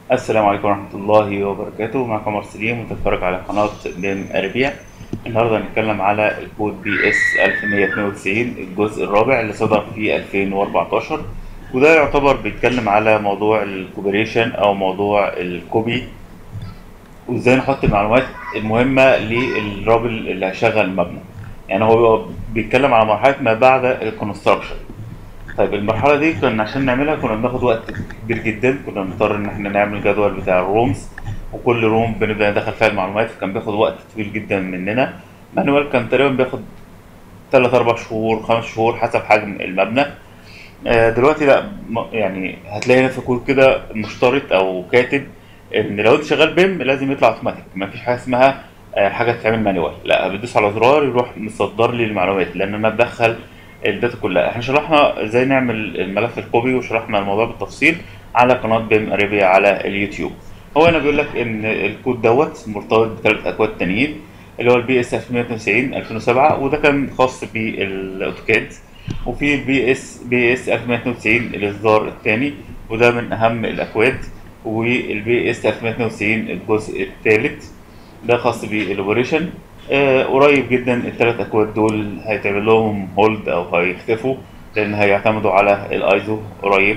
السلام عليكم ورحمة الله وبركاته معكم عمر سليم وتتفرج على قناة بيم أربيع النهاردة هنتكلم على الكود بي اس 1192 الجزء الرابع اللي صدر في 2014 وده يعتبر بيتكلم على موضوع الكوبريشن أو موضوع الكوبي وازاي نحط المعلومات المهمة للراجل اللي هيشغل المبنى يعني هو بيتكلم على مرحلة ما بعد الكونستراكشن طيب المرحلة دي كنا عشان نعملها كنا بناخد وقت كبير جدا كنا بنضطر ان احنا نعمل جدول بتاع الرومز وكل روم بنبدأ ندخل فيها المعلومات فكان بياخد وقت طويل جدا مننا مانوال كان تقريبا بياخد تلات أربع شهور خمس شهور حسب حجم المبنى آه، دلوقتي لا م- يعني هتلاقي في كود كده مشترط او كاتب ان لو انت شغال بيم لازم يطلع اوتوماتيك مفيش حاجه اسمها آه، حاجه تتعمل مانوال لا بدوس على زرار يروح مصدر لي المعلومات لان انا بدخل الداتا كلها احنا شرحنا ازاي نعمل الملف الكوبي وشرحنا الموضوع بالتفصيل على قناه بيم اريبيا على اليوتيوب هو هنا بيقول لك ان الكود دوت مرتبط بثلاث اكواد تانيين اللي هو البي اس 1190 2007 وده كان خاص بالاوتوكاد وفي البي اس بي اس 1192 الاصدار الثاني وده من اهم الاكواد والبي اس 1192 الجزء الثالث ده خاص بالاوبريشن آه قريب جدا الثلاث اكواد دول هيتعمل لهم هولد او هيختفوا لان هيعتمدوا على الايزو قريب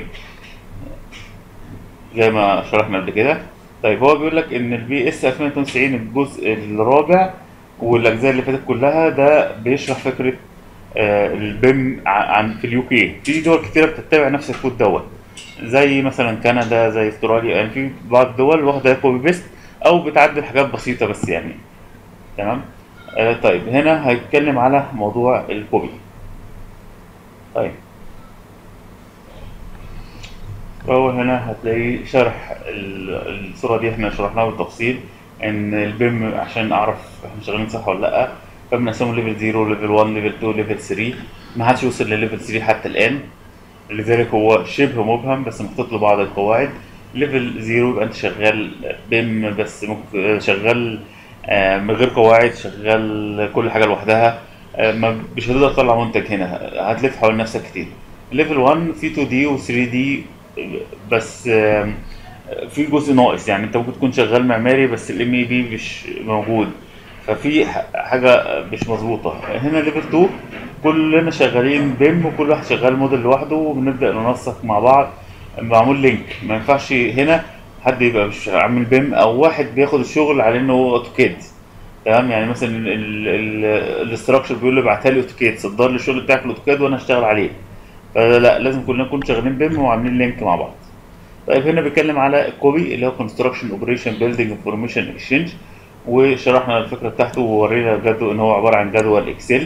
زي ما شرحنا قبل كده طيب هو بيقول لك ان البي اس 2092 الجزء الرابع والاجزاء اللي فاتت كلها ده بيشرح فكره آه، البيم ع- عن في اليو كي في دول كتيره بتتبع نفس الكود دوت زي مثلا كندا زي استراليا يعني في بعض الدول واخده كوبي بيست او بتعدل حاجات بسيطه بس يعني تمام آه طيب هنا هيتكلم على موضوع الكوبي طيب فهو هنا هتلاقي شرح ال- الصورة دي احنا شرحناها بالتفصيل ان البيم عشان اعرف احنا شغالين صح ولا لا فبنقسمه ليفل 0 ليفل 1 ليفل 2 ليفل 3 ما حدش وصل لليفل 3 حتى الان لذلك هو شبه مبهم بس محطوط له بعض القواعد ليفل 0 يبقى انت شغال بيم بس ممكن شغال آه، من غير قواعد شغال كل حاجه لوحدها آه، ما مش هتقدر تطلع منتج هنا هتلف حوالين نفسك كتير ليفل 1 في 2 دي و 3 دي بس آم، في جزء ناقص يعني انت ممكن تكون شغال معماري بس الام اي بي مش موجود ففي ح- حاجه مش مظبوطه هنا ليفل 2 كلنا شغالين بيم وكل واحد شغال موديل لوحده وبنبدا ننسق مع بعض معمول لينك ما ينفعش هنا حد يبقى مش عامل بيم او واحد بياخد الشغل على انه اوتوكاد تمام يعني مثلا الاستراكشر بيقول لي ابعتها لي اوتوكاد صدر لي الشغل بتاعك الاوتوكاد وانا اشتغل عليه فلا لازم كلنا نكون شغالين بيم وعاملين لينك مع بعض طيب هنا بيتكلم على الكوبي اللي هو كونستراكشن اوبريشن بيلدينج انفورميشن اكسشينج وشرحنا الفكره بتاعته وورينا جدول ان هو عباره عن جدول اكسل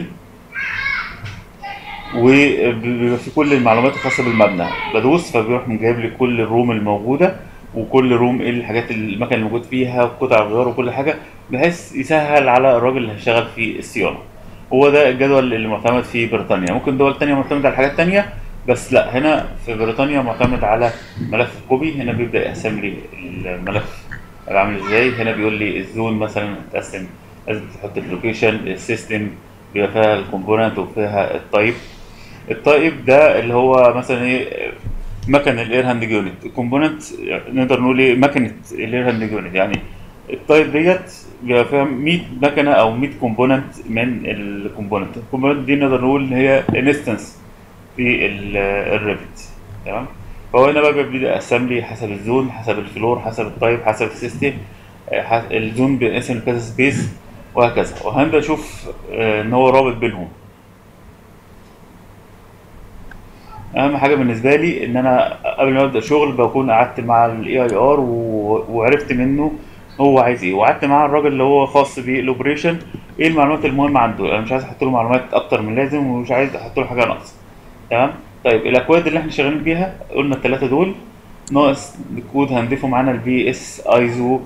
وبيبقى في كل المعلومات الخاصه بالمبنى بدوس فبيروح من جايب لي كل الروم الموجوده وكل روم ايه الحاجات المكان الموجود فيها وقطع الغيار وكل حاجه بحيث يسهل على الراجل اللي هيشتغل في الصيانه هو ده الجدول اللي معتمد في بريطانيا ممكن دول تانية معتمد على حاجات تانية بس لا هنا في بريطانيا معتمد على ملف الكوبي هنا بيبدأ يقسم لي الملف هيبقى عامل ازاي هنا بيقول لي الزون مثلا تقسم لازم تحط اللوكيشن السيستم بيبقى فيها الكومبوننت وفيها التايب التايب ده اللي هو مثلا ايه مكن الاير هاند يونت الكومبوننت نقدر نقول ايه مكنه الاير هاند يونت يعني التايب ديت بيبقى فيها 100 مكنه او 100 كومبوننت من الكومبوننت الكومبوننت دي نقدر نقول ان هي انستنس في ال- الريفت تمام فهو هنا بقى بيبدا يقسم لي حسب الزون حسب الفلور حسب التايب حسب السيستم آه، ح- الزون بينقسم لكذا سبيس وهكذا وهنبدا اشوف آه، ان هو رابط بينهم اهم حاجه بالنسبه لي ان انا قبل ما ابدا شغل بكون قعدت مع الاي اي ار وعرفت منه هو عايز ايه وقعدت مع الراجل اللي هو خاص بالاوبريشن ايه المعلومات المهمه عنده انا مش عايز احط له معلومات اكتر من لازم ومش عايز احط له حاجه ناقصه تمام طيب الاكواد اللي احنا شغالين بيها قلنا الثلاثه دول ناقص الكود هنضيفه معانا البي اس ايزو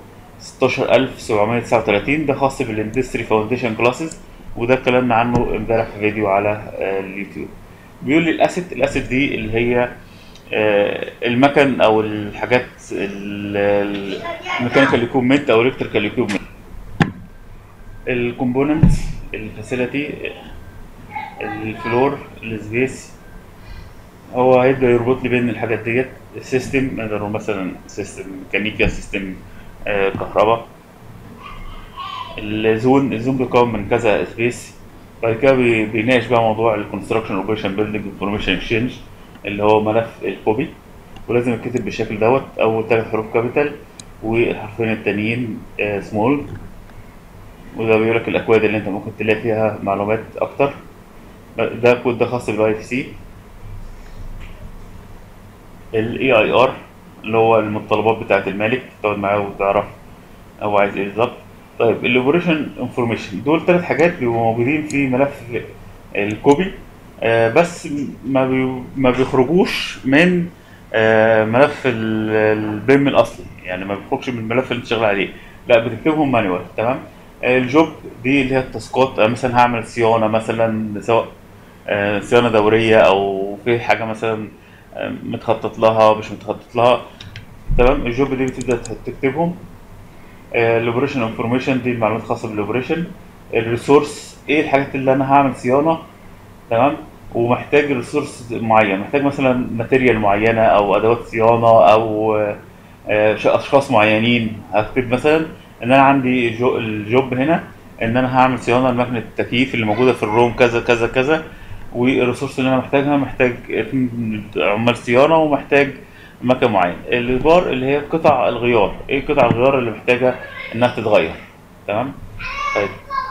16739 ده خاص بالاندستري فاونديشن كلاسز وده اتكلمنا عنه امبارح في فيديو على آه، اليوتيوب بيقول لي الاسيت الاسيت دي اللي هي آه، المكن او الحاجات الميكانيكال ايكوبمنت او الكتريكال ايكوبمنت الكومبوننت الفاسيلتي الفلور السبيس هو هيبدا يربط لي بين الحاجات ديت سيستم نقدر نقول مثلا سيستم ميكانيكا سيستم آه كهرباء الزون الزون بيكون من كذا سبيس بعد كده بي- بيناقش بقى موضوع الكونستراكشن اوبريشن بيلدينج انفورميشن اكسشينج اللي هو ملف الكوبي ولازم يتكتب بالشكل دوت اول ثلاث حروف كابيتال والحرفين التانيين سمول وده بيقول لك الاكواد اللي انت ممكن تلاقي فيها معلومات اكتر ده كود ده خاص بالاي اف سي الاي اي ار اللي هو المتطلبات بتاعه المالك تقعد معاه وتعرف هو عايز ايه بالظبط طيب الاوبريشن انفورميشن دول ثلاث حاجات بيبقوا موجودين في ملف الكوبي آه بس ما بي ما بيخرجوش من آه ملف ال- البيم الاصلي يعني ما بيخرجش من الملف اللي انت شغال عليه لا بتكتبهم مانيوال تمام آه، الجوب دي اللي هي التاسكات آه، مثلا هعمل صيانه مثلا سواء آه، صيانه دوريه او في حاجه مثلا آه، متخطط لها مش متخطط لها تمام الجوب دي بتبدا تكتبهم الاوبريشن انفورميشن دي المعلومات الخاصه بالاوبريشن الريسورس ايه الحاجات اللي انا هعمل صيانه تمام ومحتاج ريسورس معين محتاج مثلا ماتيريال معينه او ادوات صيانه او آه، ش- اشخاص معينين هكتب مثلا ان انا عندي جو الجوب هنا ان انا هعمل صيانه لمكنه التكييف اللي موجوده في الروم كذا كذا كذا والريسورس اللي انا محتاجها محتاج اتنين عمال صيانه ومحتاج مكان معين الايجار اللي هي قطع الغيار ايه قطع الغيار اللي محتاجه انها تتغير تمام طيب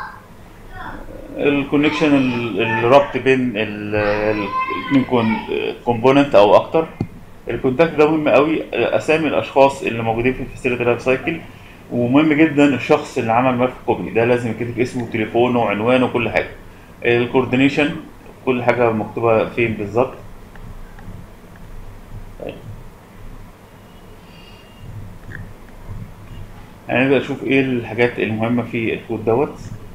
الكونكشن الربط بين الاثنين كومبوننت او اكتر الكونتاكت ده مهم قوي اسامي الاشخاص اللي موجودين في الفاسيلتي لايف سايكل ومهم جدا الشخص اللي عمل ملف كوبي ده لازم يكتب اسمه وتليفونه وعنوانه وكل حاجه الكوردينيشن كل حاجه مكتوبه فين بالظبط طيب. هنبدأ نشوف ايه الحاجات المهمة في الكود دوت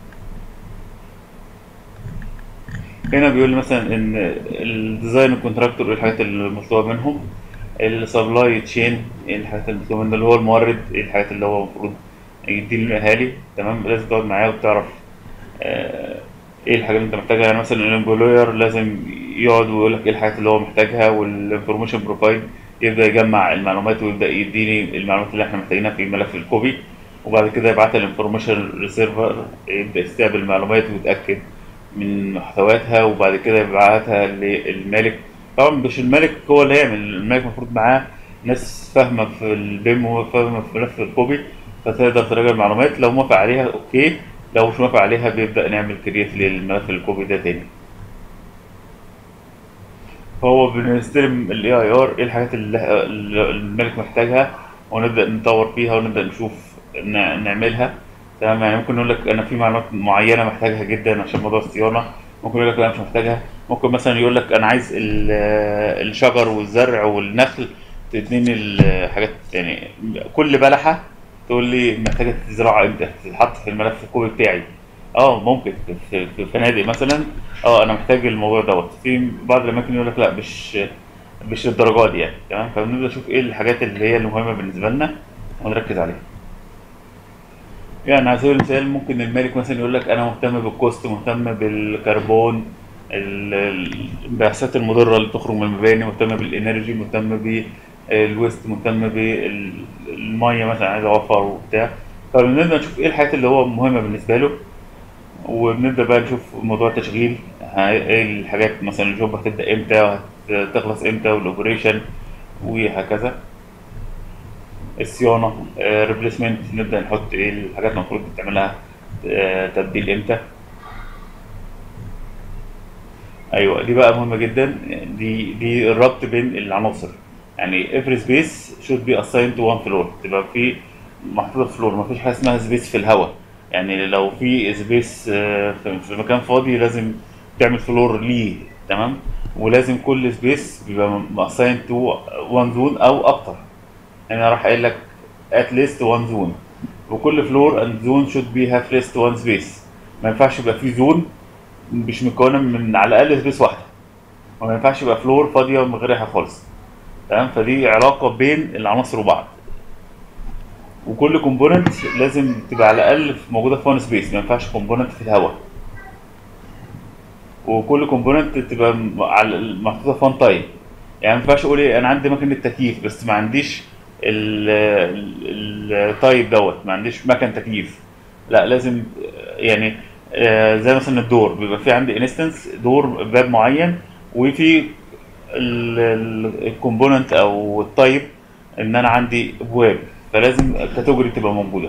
هنا بيقول لي مثلا ان الديزاين الكونتراكتور ايه الحاجات اللي مطلوبة منهم السبلاي تشين ايه الحاجات اللي مطلوبة منه اللي هو المورد ايه الحاجات اللي هو المفروض يدي للاهالي تمام لازم تقعد معاه وتعرف آه، ايه الحاجات اللي انت محتاجها يعني مثلا الامبلوير لازم يقعد ويقول لك ايه الحاجات اللي هو محتاجها والانفورميشن بروفايل يبدا يجمع المعلومات ويبدا يديني المعلومات اللي احنا محتاجينها في ملف الكوبي وبعد كده يبعتها الانفورميشن ريسيرفر يبدا يستقبل المعلومات ويتاكد من محتوياتها وبعد كده يبعتها للمالك طبعا مش المالك هو اللي يعمل المالك المفروض معاه ناس فاهمه في البيم وفاهمه في ملف الكوبي فتقدر تراجع المعلومات لو موافق عليها اوكي لو مش موافق عليها بيبدا نعمل كريت للملف الكوبي ده تاني هو بنستلم الاي اي ار ايه الحاجات اللي اللي الملك محتاجها ونبدا نطور فيها ونبدا نشوف ن- نعملها تمام يعني ممكن نقول لك انا في معلومات معينه محتاجها جدا عشان موضوع الصيانه ممكن يقول لك لا مش محتاجها ممكن مثلا يقول لك انا عايز ال- الشجر والزرع والنخل تديني الحاجات يعني كل بلحه تقول لي محتاجه تزرع امتى تتحط في الملف الكوبي بتاعي اه ممكن في في فنادق مثلا اه انا محتاج الموضوع دوت في بعض الاماكن يقول لك لا مش مش للدرجه دي يعني تمام فبنبدا نشوف ايه الحاجات اللي هي المهمه بالنسبه لنا ونركز عليها يعني على سبيل المثال ممكن المالك مثلا يقول لك انا مهتم بالكوست مهتم بالكربون ال- ال- الانبعاثات المضره اللي بتخرج من المباني مهتم بالانرجي مهتم بالويست مهتم بالميه مثلا عايز اوفر وبتاع فبنبدا نشوف ايه الحاجات اللي هو مهمه بالنسبه له وبنبدا بقى نشوف موضوع التشغيل ها- ايه الحاجات مثلا الجوب هتبدا امتى وهتخلص امتى والاوبريشن وهكذا الصيانه ريبليسمنت نبدا نحط ايه الحاجات المفروض تعملها آه، تبديل امتى ايوه دي بقى مهمه جدا دي دي الربط بين العناصر يعني every space should be assigned to one floor تبقى في محطوطه في فلور ما فيش حاجه اسمها سبيس في الهواء يعني لو في سبيس في في مكان فاضي لازم تعمل فلور ليه تمام ولازم كل سبيس بيبقى assigned to one zone او اكتر انا راح قايل لك at least one zone وكل فلور and zone should be have least one space ما ينفعش يبقى في زون مش مكونه من على الاقل سبيس واحده وما ينفعش يبقى فلور فاضيه من غيرها خالص تمام فدي علاقه بين العناصر وبعض وكل كومبوننت لازم تبقى على الاقل موجوده في وان سبيس ما ينفعش كومبوننت في الهواء وكل كومبوننت تبقى م- على محطوطه في وان تايم يعني ما ينفعش اقول ايه انا عندي مكنه تكييف بس ما عنديش ال- التايب دوت ما عنديش مكن تكييف لا لازم آه، يعني آه، زي مثلا الدور بيبقى في عندي انستنس دور باب معين وفي الكومبوننت او التايب ان انا عندي ابواب فلازم الكاتيجوري تبقى موجوده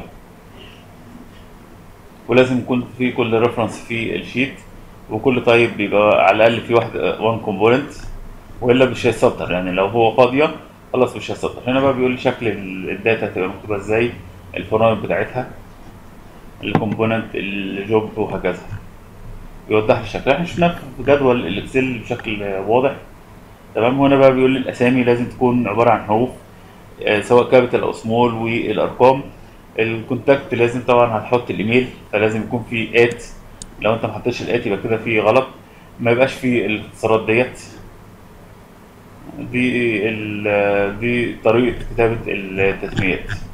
ولازم يكون في كل ريفرنس في الشيت وكل تايب بيبقى على الاقل في واحد وان كومبوننت والا مش هيسطر يعني لو هو فاضيه خلاص مش هيسطر هنا بقى بيقول لي شكل ال- الداتا هتبقى مكتوبه ازاي الفرائض بتاعتها الكومبوننت الجوب وهكذا يوضح لي الشكل احنا شفناه في جدول الاكسل بشكل واضح تمام هنا بقى بيقول لي الاسامي لازم تكون عباره عن حروف آه، سواء كابيتال او سمول والارقام الكونتاكت لازم طبعا هتحط الايميل فلازم يكون في ات لو انت ما حطيتش الات يبقى كده في غلط ما يبقاش في الاختصارات ديت دي ال- دي طريقه كتابه التسميات